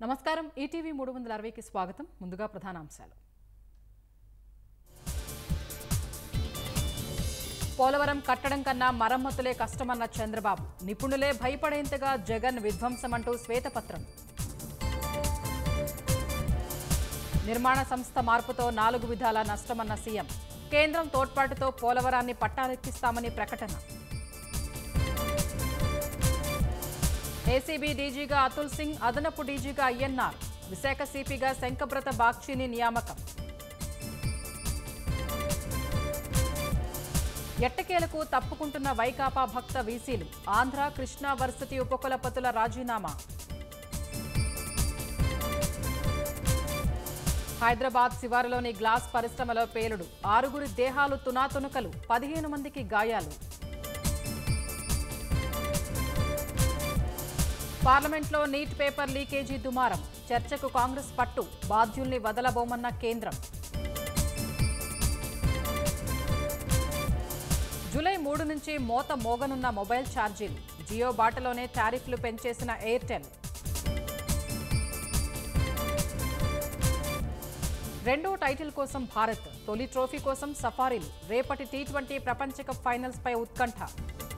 నమస్కారం ఈటీవీ మూడు వందల అరవైకి స్వాగతం ముందుగా ప్రధానాంశాలు పోలవరం కట్టడం కన్నా మరమ్మతులే కష్టమన్న చంద్రబాబు నిపుణులే భయపడేంతగా జగన్ విధ్వంసమంటూ శ్వేతపత్రం నిర్మాణ సంస్థ మార్పుతో నాలుగు విధాల నష్టమన్న సీఎం కేంద్రం తోడ్పాటుతో పోలవరాన్ని పట్టాలెక్కిస్తామని ప్రకటన ఏసీబీ డీజీగా అతుల్ సింగ్ అదనపు డీజీగా ఐఎన్ఆర్ విశాఖ సిపిగా శంకబ్రత బాక్షిని నియామకం ఎట్టకేలకు తప్పుకుంటున్న వైకాపా భక్త వీసీలు ఆంధ్ర కృష్ణా వర్సిటీ ఉపకులపతుల రాజీనామా హైదరాబాద్ శివారులోని గ్లాస్ పరిశ్రమలో పేలుడు ఆరుగురి దేహాలు తునాతునకలు పదిహేను మందికి గాయాలు పార్లమెంట్లో నీట్ పేపర్ లీకేజీ దుమారం చర్చకు కాంగ్రెస్ పట్టు బాధ్యుల్ని వదలబోమన్న కేంద్రం జూలై మూడు నుంచి మోత మోగనున్న మొబైల్ ఛార్జీలు జియో బాటలోనే టారిఫ్లు పెంచేసిన ఎయిర్టెల్ రెండో టైటిల్ కోసం భారత్ తొలి ట్రోఫీ కోసం సఫారీలు రేపటి టీ ట్వంటీ ప్రపంచ కప్ ఫైనల్స్ పై ఉత్కంఠ